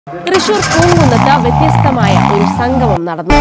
തൃശൂർ പൂങ്കുന്നത്ത് വ്യത്യസ്തമായ ഒരു സംഗമം നടന്നു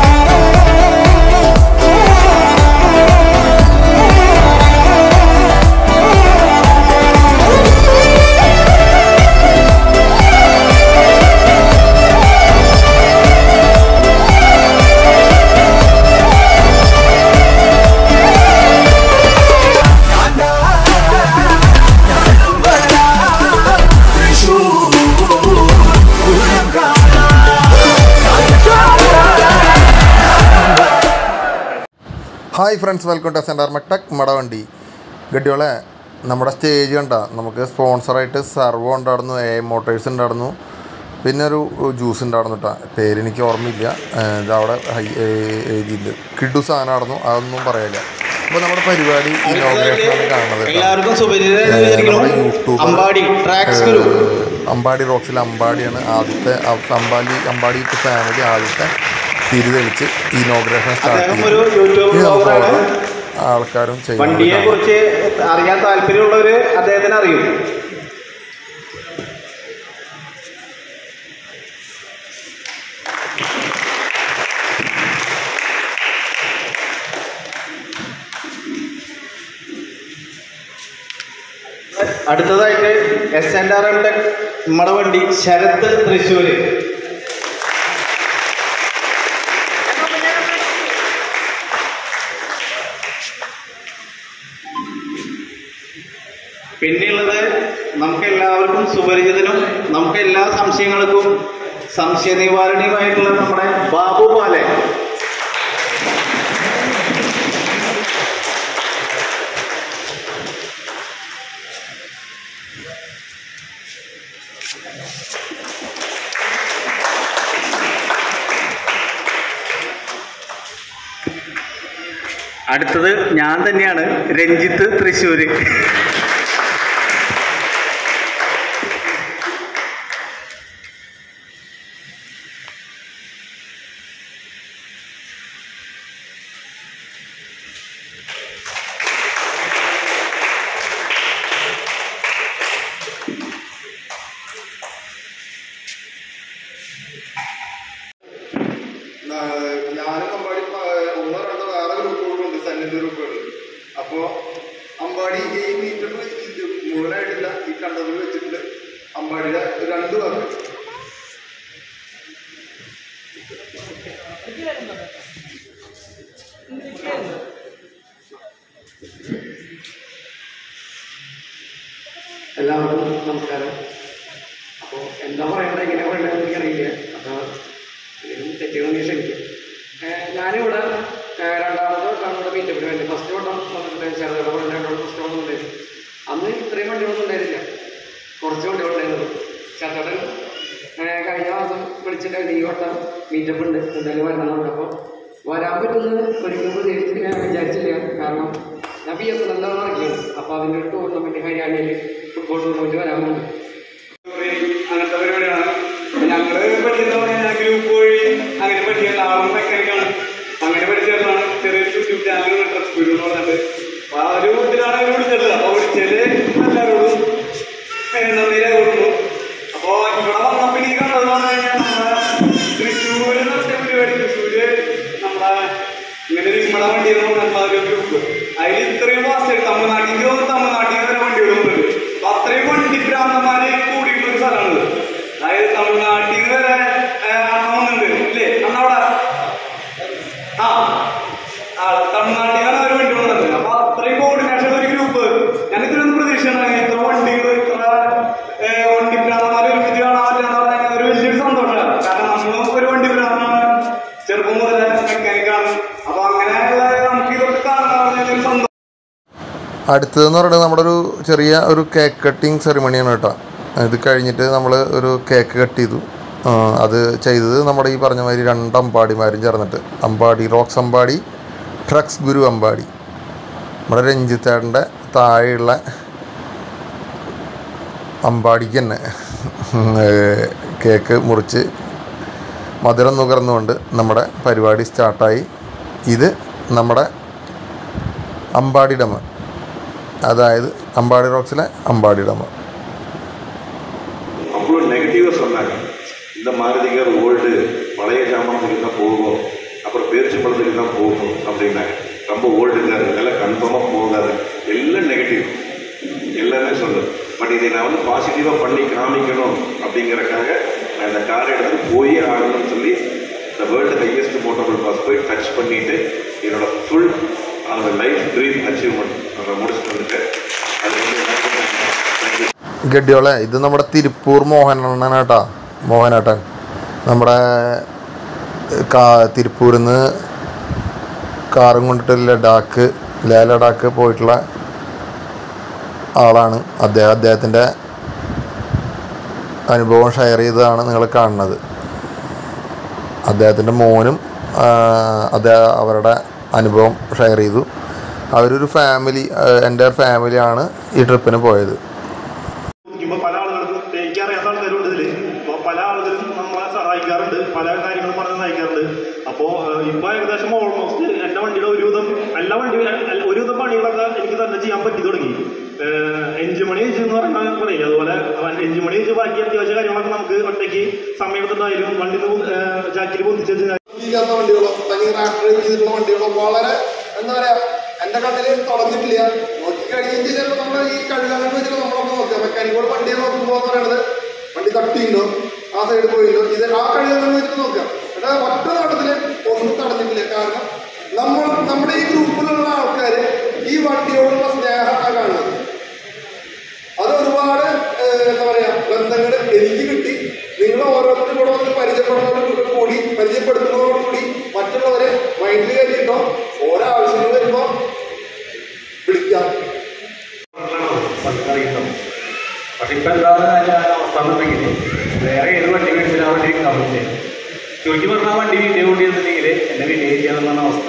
ഹായ് ഫ്രണ്ട്സ് വെൽക്കം ടു സെൻറ്റാർ മെക്ടെക് മടവണ്ടി ഗഡിയോളെ നമ്മുടെ സ്റ്റേജ് കണ്ട നമുക്ക് സ്പോൺസറായിട്ട് സർവോ ഉണ്ടായിരുന്നു എ മോട്ടേഴ്സ് ഉണ്ടായിരുന്നു പിന്നെ ഒരു ജ്യൂസ് ഉണ്ടായിരുന്നു കേട്ടോ പേരെനിക്ക് ഓർമ്മയില്ല ഏഹ് ഇത് അവിടെ ഹൈ എഴുതിയില്ല കിഡു സാധനമായിരുന്നു അതൊന്നും പറയാനില്ല അപ്പോൾ നമ്മുടെ പരിപാടി ഇനോഗ്രേഷനാണ് കാണുന്നത് കേട്ടോ. എല്ലാവർക്കും ഏഹ് സുപരിചിതരായിരിക്കണം നമ്മുടെ യൂട്യൂബർ അമ്പാടി ട്രാക്സ് ഗുരു ഏഹ് അമ്പാടി റോക്സിൽ അമ്പാടിയാണ് ആദ്യത്തെ അ- അമ്പാടി അമ്പാടി ഫാമിലി ആദ്യത്തെ തിരി തെളിച്ച് ഇനോഗ്രേഷൻ സ്റ്റാർട്ട് അദ്ദേഹം ചെയ്തു ഒരു യൂട്യൂബ് ഇനി നമുക്ക് ബ്ലോഗറാണ് ഓരോ ആൾക്കാരും വണ്ടിയെ ചെയ്യുന്നത് കുറിച്ച് അറിയാൻ താല്പര്യമുള്ളവര് അദ്ദേഹത്തിന് അറിയും അടുത്തതായിട്ട് S N R M tech നമ്മുടെ വണ്ടി ശരത്ത് തൃശ്ശൂര് പിന്നെയുള്ളത് നമുക്ക് എല്ലാവർക്കും സുപരിചിതനും നമുക്ക് എല്ലാ സംശയങ്ങൾക്കും സംശയ നിവാരണയുമായിട്ടുള്ള നമ്മുടെ ബാബു പാലെ അടുത്തത് ഞാൻ തന്നെയാണ് രഞ്ജിത്ത് തൃശ്ശൂര് ഞാനും അമ്പാടി ഒന്നോ രണ്ടോ വേറെ ഗ്രൂപ്പുകളുണ്ട് സന്നിധി ഗ്രൂപ്പുകൾ അപ്പോൾ അമ്പാടി ഈ മീറ്റർ ഇത് മുഴുവനായിട്ടില്ല ഈ കണ്ടതിൽ വെച്ചിട്ട് അമ്പാടിയുടെ രണ്ട് വാക്ക് എല്ലാവർക്കും നമസ്കാരം അപ്പോൾ എന്താ പറയണ്ടത് എങ്ങനെ പറയണ്ടതെന്ന് എനിക്കറിയില്ല അപ്പോൾ ഇതിനും തെറ്റുകളെങ്കിൽ ക്ഷമിക്കും ഏഹ് ഞാനിവിടെ ഏഹ് രണ്ടാമത് വട്ടമാണ് ഇവിടെ മീറ്റപ്പിന് വേണ്ടി ഫസ്റ്റ് വട്ടം വന്നിട്ടുണ്ടായിരുന്നു ചേർന്നയുടെ പോലെ രണ്ടാമത് ഫസ്റ്റ് വട്ടം ഉണ്ടായിരുന്നു അന്ന് ഇത്രയും വണ്ടികളൊന്നും ഉണ്ടായിരുന്നില്ല കുറച്ച് വണ്ടികളുണ്ടായിരുന്നു ചേട്ടൻ കഴിഞ്ഞ മാസം വിളിച്ചിട്ടുണ്ടായിരുന്നു ഈ വട്ടം മീറ്റപ്പ് ഉണ്ട് എന്തായാലും വരണം അപ്പോൾ വരാൻ പറ്റുമെന്ന് ഒരിക്കലും പ്രതീക്ഷിച്ച് ഞാൻ വിചാരിച്ചില്ല കാരണം ഞാൻ ബി എസ് എൻ എല്ലാം ഇറക്കിയാണ് അപ്പോൾ അതിൻ്റെ ഒരു ടൂർണമെൻറ്റ് ഹരിയാനയിൽ ഫുട്ബോൾ ടൂർണമെൻറ്റ് വരാൻ പോകുന്നു അങ്ങനത്തെ പരിപാടിയാണ് ഞങ്ങള് പഠിക്കുന്ന പറഞ്ഞാൽ ഗ്രൂപ്പ് വഴി അങ്ങനെ പഠിക്കുന്ന ആളും മെക്കാനിക്കാണ് അങ്ങനെ പഠിച്ചതാണ് ചെറിയ യൂട്യൂബ് ചാനൽ ഡ്രസ് ഗുരു എന്ന് പറഞ്ഞിട്ട് അപ്പൊ ആ ഒരു ഇതിലാണ് അവർ വിളിച്ചത് അപ്പൊ വിളിച്ചത് എല്ലാവരോടും ഏഹ് നന്ദി രേഖപ്പെടുന്നു അപ്പൊ ഇവിടെ വന്നപ്പോ എനിക്ക് കണ്ടത് പറഞ്ഞു കഴിഞ്ഞാൽ നമ്മുടെ തൃശ്ശൂര് നടത്തിയ പരിപാടി തൃശ്ശൂര് നമ്മുടെ ഇങ്ങനെ ഒരു ഇമ്മട വണ്ടി എന്ന് പറഞ്ഞ ഒരു ഗ്രൂപ്പ് അതിൽ ഇത്രയും വാസ്റ്റ് തമിഴ്നാട്ടിൽ നിന്ന് തോന്നുന്നു തമിഴ്നാട്ടിൽ നിന്ന് വരെ വണ്ടികൾ വന്നിട്ടുണ്ട് അപ്പൊ അത്രയും വണ്ടി ഭ്രാന്തന്മാരെ കൂടിയിട്ടുള്ള ഒരു സ്ഥലമാണിത് അതായത് തമിഴ്നാട്ടിൽ നിന്ന് വരെ ഏഹ്, അണ്ണൻ വന്നിട്ടുണ്ട് ഇല്ലേ അന്നവിടെ ആ ആ തമിഴ്നാട്ടിൽ നിന്നാണ് അവർ വണ്ടി വന്നത് അപ്പൊ അത്രയും കോർഡിനേഷൻ ഒരു ഗ്രൂപ്പ് ഞാൻ ഇതിലൊന്നും പ്രതീക്ഷയാണ് ഇത്ര വണ്ടികൾ ഇത്ര ഏഹ്, വണ്ടി ഭ്രാന്തന്മാരെ ഒരുമിച്ച് കാണാൻ പറ്റുന്ന പറഞ്ഞാൽ ഒരു വലിയൊരു സന്തോഷമാണ് കാരണം നമ്മളും ഒരു വണ്ടി ഭ്രാന്തനാണ് ചെറുപ്പം മുതലേ മെക്കാനിക്കാണ് അപ്പൊ അങ്ങനെയുള്ള നമുക്ക് ഇതൊക്കെ കാണുന്ന പറഞ്ഞാൽ ഒരു സന്തോഷം അടുത്തതെന്ന് പറയുന്നത് നമ്മുടെ ഒരു ചെറിയ ഒരു കേക്ക് കട്ടിങ് സെറിമണിയാണ് കേട്ടോ ഇത് കഴിഞ്ഞിട്ട് നമ്മൾ ഒരു കേക്ക് കട്ട് ചെയ്തു ആ, അത് ചെയ്തത് നമ്മുടെ ഈ പറഞ്ഞ മാതിരി രണ്ട് അമ്പാടിമാരും ചേർന്നിട്ട് അമ്പാടി റോക്സ് അമ്പാടി ട്രക്സ് ഗുരു അമ്പാടി നമ്മുടെ രഞ്ജിത്തേട്ടൻ്റെ താഴെയുള്ള അമ്പാടിക്ക് തന്നെ ഏ, കേക്ക് മുറിച്ച് മധുരം നുകർന്നുകൊണ്ട് നമ്മുടെ പരിപാടി സ്റ്റാർട്ടായി ഇത് നമ്മുടെ അമ്പാടി ഡമ അതായത് അമ്പാടി റോക്സിലെ അമ്പാടി ഡമ அவ்வளோ நெகட்டிவாக சொன்னாங்க இந்த மாருதிகர் ஓல்டு பழைய ஜாமானத்துக்கு தான் போகும் அப்புறம் பேரிச்சம்பழத்துக்கு தான் போகும் அப்படின்னாங்க ரொம்ப ஓல்டுங்க இதெல்லாம் கன்ஃபார்மாக போகாது எல்லாம் நெகட்டிவ் எல்லாமே சொல்லுது பட் இதை நான் வந்து பாசிட்டிவாக பண்ணி காமிக்கணும் அப்படிங்கறக்காக நான் இந்த காரை எடுத்து போயே ஆகணும்னு சொல்லி இந்த வேர்ல்டு ஹையஸ்ட் மோட்டபிள் பாஸ் போய் டச் பண்ணிட்டு என்னோட ஃபுல் அந்த லைஃப் ட்ரீம் அச்சீவ்மெண்ட் அதை முடிச்சுட்டு வந்துட்டேன் அது வந்து தேங்க்யூ ഗഡിയോളെ ഇത് നമ്മുടെ തിരുപ്പൂർ മോഹനണ്ണനാട്ടാ മോഹനേട്ടൻ നമ്മുടെ കാ തിരുപ്പൂരിൽ നിന്ന് കാറും കൊണ്ടിട്ട് ലഡാക്ക് ലേ ലഡാക്ക് പോയിട്ടുള്ള ആളാണ് അദ്ദേഹം അദ്ദേഹത്തിൻ്റെ അനുഭവം ഷെയർ ചെയ്തതാണ് നിങ്ങൾ കാണുന്നത് അദ്ദേഹത്തിൻ്റെ മോനും ആ, അദ്ദേഹം അവരുടെ അനുഭവം ഷെയർ ചെയ്തു അവരൊരു ഫാമിലി എൻ്റെ ഫാമിലിയാണ് ഈ ട്രിപ്പിന് പോയത് ഇപ്പൊ പല ആളുകൾക്കും എനിക്കറിയാത്ത ആൾക്കാരുണ്ട് ഇതില് അപ്പൊ പല ആളുകളും നമ്മളെ സഹായിക്കാറുണ്ട് പല കാര്യങ്ങളും പറഞ്ഞ് നയിക്കാറുണ്ട് അപ്പോ ഏഹ്, ഇപ്പൊ ഏകദേശം ഓൾമോസ്റ്റ് എന്റെ വണ്ടിയുടെ ഒരുവിധം എല്ലാ വണ്ടി എല്ലാ- ഒരുവിധം പണികളൊക്കെ എനിക്ക് തന്നെ ചെയ്യാൻ പറ്റി തുടങ്ങി എഞ്ചിൻ മണി വെച്ച് എന്ന് പറഞ്ഞാൽ പറയില്ല അതുപോലെ എഞ്ചിൻ മണി വെച്ച് ബാക്കി അത്യാവശ്യ കാര്യങ്ങളൊക്കെ നമുക്ക് ഒറ്റയ്ക്ക് സമയത്തുണ്ടായാലും വണ്ടി ജാക്കിൽ പൊന്തിച്ച് ഇല്ലാത്ത വണ്ടികളോ അല്ലെങ്കിൽ ട്രാക്ടർ ചെയ്തിട്ടുള്ള വണ്ടികളോ വളരെ എന്താ പറയാ എന്റെ കണ്ണില് തുടങ്ങിയിട്ടില്ല നോക്കി കഴിഞ്ഞ് ചിലപ്പോൾ നമ്മൾ ഈ കഴുകാൻ വെച്ചിട്ട് നമ്മളൊക്കെ നോക്കുക മെക്കാനിക്കോട് വണ്ടിയെ നോക്കുമ്പോൾ എന്ന് പറയുന്നത് വണ്ടി തട്ടിയുണ്ടോ ആ സൈഡിൽ പോയില്ലോ ഇത് ആ കഴുകാൻ വെച്ചിട്ട് നോക്കുക എന്നിട്ട് ഒറ്റ നോട്ടത്തില് ഒന്നും തടഞ്ഞിട്ടില്ല കാരണം നമ്മൾ നമ്മുടെ ഈ ഗ്രൂപ്പിലുള്ള ആൾക്കാര് ഈ വണ്ടിയോടുള്ള സ്നേഹമാണ് കാണുന്നത് അത് ഒരുപാട് ഏഹ്, എന്താ പറയാ ബന്ധങ്ങൾ എനിക്ക് കിട്ടി നിങ്ങൾ ഓരോരുത്തരും കൂടെ വന്ന് പരിചയപ്പെടുന്നതോട് കൂടി പരിചയപ്പെടുത്തുന്നതോട് കൂടി മറ്റുള്ളവരെ മൈൻഡിൽ കയറ്റിട്ടോ ഓരോ ആവശ്യങ്ങൾ വരുമ്പോ വിളിക്കാം അറിയുന്നു പക്ഷെ ഇപ്പൊ എന്താണ് അതിന്റെ അവസ്ഥ എന്നുണ്ടെങ്കിൽ വേറെ ഏത് വണ്ടി മേടിച്ചാലും ആ വണ്ടി വിൽക്കാൻ പറ്റില്ല ചുരുക്കി പറഞ്ഞാൽ ആ വണ്ടി വീട്ടിൽ കൊണ്ടിരുന്നില്ലെങ്കിൽ എന്നെ വീട്ടിൽ ഇരിക്കാന്നുള്ളതാണ് അവസ്ഥ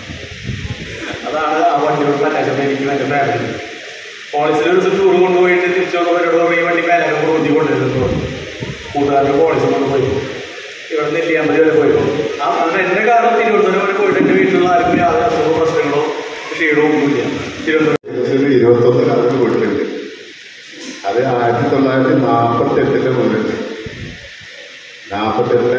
അതാണ് ആ വണ്ടിയോട് അറ്റാച്ച്മെന്റ് എനിക്ക് എൻ്റെ ഫാമിലി പോളിസിൽ ഒരു ദിവസം ടൂർ കൊണ്ടുപോയിട്ട് തിരിച്ചു വന്നവരോട് പറഞ്ഞു ഈ വണ്ടി മേലെ കൊണ്ടുപോയി കൊണ്ടിരുന്നു കൂട്ടുകാരുടെ പോളിസി കൊണ്ടുപോയി ഇവിടെ നെല്ലിയാമ്പതി വരെ പോയി ആ അങ്ങനെ എൻ്റെ കാരണം തിരുവനന്തപുരം വരെ പോയിട്ട് എൻ്റെ വീട്ടിലുള്ള ആർക്കും യാതൊരു അസുഖമോ പ്രശ്നങ്ങളോ ക്ഷീണമോ ഒന്നുമില്ല തിരുവനന്തപുരം ഏകദേശം ഒരു ഇരുപത്തൊന്ന് കാലത്ത് പോയിട്ടുണ്ട് അത് ആയിരത്തി തൊള്ളായിരത്തി നാൽപ്പത്തെട്ടിലെ മുതൽ നാൽപ്പത്തെട്ടിലെ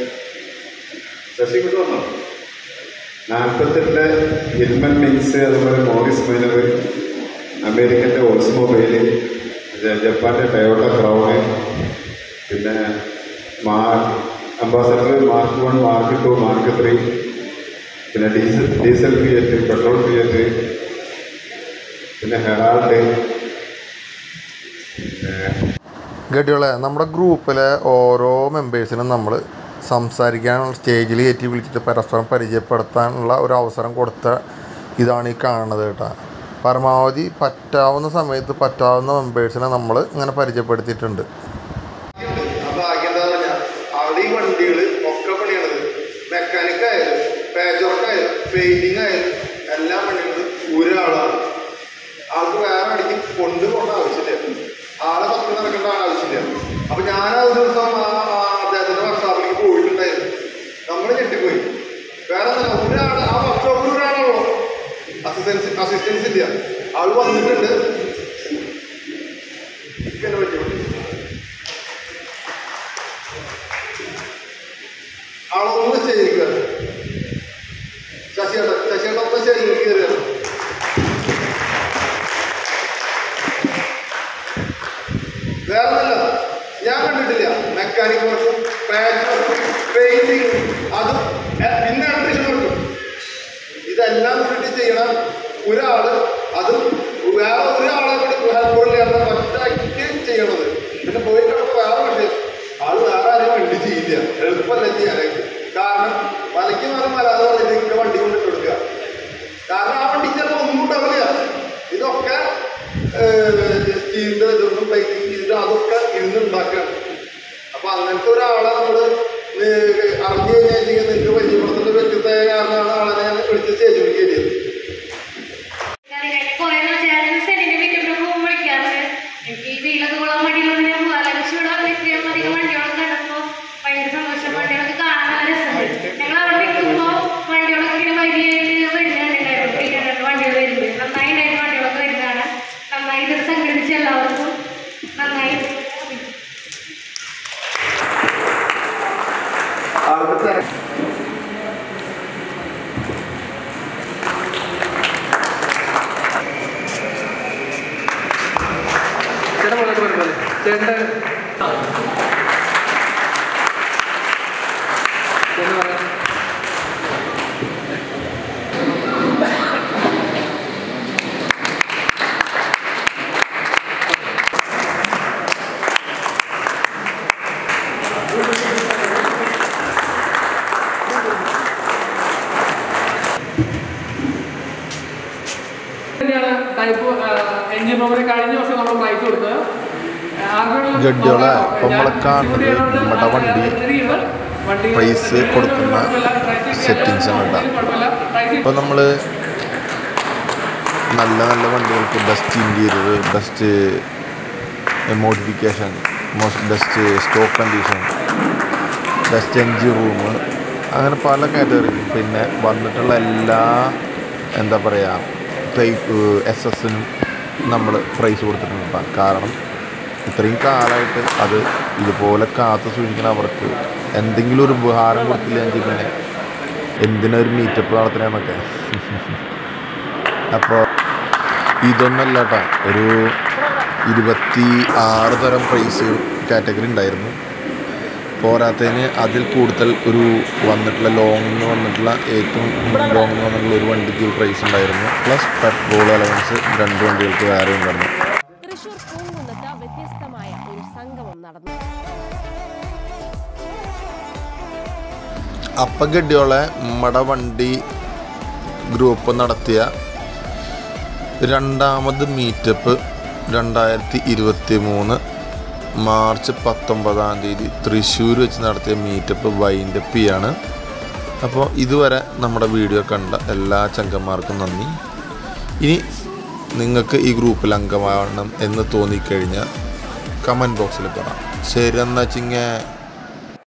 ശശി ഇവിടെ വന്നോ നാൽപ്പത്തെട്ടിലെ ഹിൽമൻ മിൻസ് അതുപോലെ മോറിസ് മൈനർ അമേരിക്കൻ്റെ ഓൾസ് മൊബൈല് ജപ്പാൻ്റെ ടയോട്ട ക്രൗണ് പിന്നെ മാ Ambassador mark one mark two mark three പിന്നെ diesel diesel Fiat petrol Fiat പിന്നെ ഹെറാൾഡ് പിന്നെ ഗഡിയോളെ നമ്മുടെ ഗ്രൂപ്പിലെ ഓരോ മെമ്പേഴ്സിനും നമ്മൾ സംസാരിക്കാനുള്ള സ്റ്റേജിൽ കയറ്റി വിളിച്ചിട്ട് പരസ്പരം പരിചയപ്പെടുത്താനുള്ള ഒരു അവസരം കൊടുത്ത ഇതാണ് ഈ കാണുന്നത് കേട്ടോ പരമാവധി പറ്റാവുന്ന സമയത്ത് പറ്റാവുന്ന മെമ്പേഴ്സിനെ നമ്മൾ ഇങ്ങനെ പരിചയപ്പെടുത്തിയിട്ടുണ്ട് ആ ഭാഗ്യം എന്താ പറഞ്ഞാൽ അവിടെ ഈ വണ്ടികൾ ഒക്കെ പണിയണത് മെക്കാനിക് ആയാലും പേജ് വർക്ക് ആയാലും പെയിന്റിങ് ആയാലും എല്ലാ പണികളും ഒരാളാണ് ആൾക്ക് വേറെ അടിക്ക് കൊണ്ടുപോകേണ്ട ആവശ്യമില്ല ആളെ തപ്പി നടക്കേണ്ട ആവശ്യമില്ല അപ്പൊ ഞാൻ ആ ഒരു ദിവസം ആ ആ അദ്ദേഹത്തിന്റെ വർക്ക്ഷോപ്പിലേക്ക് പോയിട്ടുണ്ടായിരുന്നു നമ്മൾ ഞെട്ടിപ്പോയി വേറെ ഒന്നല്ല ഒരാൾ ആ വർക്ക്ഷോപ്പിൽ ഒരാളുള്ളൂ അസിസ്റ്റൻസ് അസിസ്റ്റൻസ് ഇല്ല ആൾ വന്നിട്ടുണ്ട് ഇങ്ങനെ പറ്റി ആളൊന്ന് സ്റ്റേജിൽ കയറി ശശിയേട്ടൻ ശശിയേട്ടൻ ഒന്ന് സ്റ്റേജിൽ കയറുകയാണ് വേറെ ഒന്നല്ല ഞാൻ കണ്ടിട്ടില്ല മെക്കാനിക് വർക്കും പാച്ച് വർക്കും പെയിന്റിങ്ങും അതും എ- പിന്നെ ഇലക്ട്രീഷ്യൻ വർക്കും ഇതെല്ലാം കൂടി ചെയ്യണം ഒരാള് അതും വേറെ ഒരാളെ കൂടി ഹെൽപ്പറില്ലാതെ ഒറ്റയ്ക്ക് ചെയ്യണത് പിന്നെ പോയി കിടന്ന് വേറെ വിഷയം ആള് വേറെ ആരെയും വണ്ടി ചെയ്യില്ല എളുപ്പമല്ല ചെയ്യാനായിട്ട് കാരണം മലയ്ക്ക് മല മല എന്ന് പറഞ്ഞിട്ട് ഇങ്ങനെ വണ്ടി കൊണ്ടിട്ട് കൊടുക്കുക കാരണം ആ വണ്ടിക്ക് ചിലപ്പോൾ ഒന്നും ഉണ്ടാവില്ല ഇതൊക്കെ സ്റ്റീലിന്റെ ഇതൊന്നും പ്ലേറ്റിംഗ് ചെയ്തിട്ട് അതൊക്കെ ഇരുന്നുണ്ടാക്കുകയാണ് അപ്പൊ അങ്ങനത്തെ ഒരാളെ നമ്മള് ഏഹ് അറിഞ്ഞു കഴിഞ്ഞാൽ നിങ്ങൾക്ക് പരിചയപ്പെടുത്തേണ്ട വ്യക്തിത്വമായ കാരണമാണ് ആളെ ഞാൻ വിളിച്ച് സ്റ്റേജ് കയറിയത് കുറെ ചേട്ടൻ സെല്ലിന്റെ വീട്ടിൽ പോകുമ്പോൾ വിളിക്കാറുണ്ട് എനിക്ക് ഈ വീലൊക്കെ കൊള്ളാൻ മടിയുള്ളത് ഞാൻ പോകാതെ പക്ഷെ ഇവിടെ വന്ന് ഇത്രയും അധികം വണ്ടികളൊക്കെ കണ്ടപ്പോൾ ഭയങ്കര സന്തോഷം വണ്ടികളൊക്കെ കാണാൻ നല്ല രസമുണ്ട് ഞങ്ങൾ അവിടെ നിൽക്കുമ്പോൾ വണ്ടികളൊക്കെ ഇങ്ങനെ വരിയായിട്ട് വരുന്നുണ്ടായിരുന്നു ഈ രണ്ട് വണ്ടികൾ വരുന്നത് നന്നായി ഉണ്ടായിരുന്ന വണ്ടികളൊക്കെ വരുന്നതാണ് നന്നായി ഇത് സംഘടിപ്പിച്ച എല്ലാവർക്കും നന്നായി ആൾക്ക് തിര- ചേട്ടൻ മുന്നോട്ട് വരുമ്പോൾ ചേട്ടൻ എന്ന് പറയാം തന്നെയാണ് ടൈപ്പ് എഞ്ചിൻ റൂമിന് കഴിഞ്ഞ വർഷം നമ്മൾ പ്രൈസ് കൊടുത്തത് ഗഡ്ഡിയോളെ ഇപ്പം നമ്മളെ കാണുന്നത് നമ്മുടെ വണ്ടി പ്രൈസ് കൊടുക്കുന്ന സെറ്റിങ്സ് ആണ് കേട്ടോ ഇപ്പോൾ നമ്മൾ നല്ല നല്ല വണ്ടികൾക്ക് best interior best modification best stock condition best engine room അങ്ങനെ പല കാറ്റഗറിക്കും പിന്നെ വന്നിട്ടുള്ള എല്ലാ എന്താ പറയുക ടൈപ്പ് എസ് എസിനും നമ്മൾ പ്രൈസ് കൊടുത്തിട്ടുണ്ട് ട്ടോ. കാരണം ഇത്രയും കാലമായിട്ട് അത് ഇതുപോലെ കാത്തു സൂക്ഷിക്കുന്ന അവർക്ക് എന്തെങ്കിലും ഒരു ഉപഹാരം കൊടുത്തില്ലെങ്കിൽ പിന്നെ എന്തിനാ ഒരു മീറ്റപ്പ് നടത്തണമെന്നൊക്കെ അപ്പോൾ ഇതൊന്നല്ല കേട്ടോ ഒരു ഇരുപത്തി ആറ് തരം പ്രൈസ് കാറ്റഗറി ഉണ്ടായിരുന്നു പോരാത്തതിന് അതിൽ കൂടുതൽ ഒരു വന്നിട്ടുള്ള ലോങ് എന്ന് വന്നിട്ടുള്ള ഏറ്റവും ലോങ് എന്ന് വന്നിട്ടുള്ള ഒരു വണ്ടിക്ക് ഒരു പ്രൈസ് ഉണ്ടായിരുന്നു പ്ലസ് പെട്രോൾ അലവൻസ് രണ്ട് വണ്ടികൾക്ക് വേറെ ഉണ്ടായിരുന്നു തൃശൂർ പൂങ്കുന്നത്ത് വ്യത്യസ്തമായ ഒരു സംഗമം നടന്നു അപ്പഗഡിയോളെ നമ്മുടെ വണ്ടി ഗ്രൂപ്പ് നടത്തിയ രണ്ടാമത് മീറ്റപ്പ് രണ്ടായിരത്തി ഇരുപത്തി മൂന്ന് മാർച്ച് പത്തൊമ്പതാം തീയതി തൃശ്ശൂർ വെച്ച് നടത്തിയ മീറ്റപ്പ് വൈൻഡപ്പ് ചെയ്യാണ് അപ്പോൾ ഇതുവരെ നമ്മുടെ വീഡിയോ കണ്ട എല്ലാ ചങ്കന്മാർക്കും നന്ദി ഇനി നിങ്ങൾക്ക് ഈ ഗ്രൂപ്പിൽ അംഗമാവണം എന്ന് തോന്നിക്കഴിഞ്ഞാൽ കമൻറ്റ് ബോക്സിൽ പറ ശരി എന്നാ ചിങ്ങ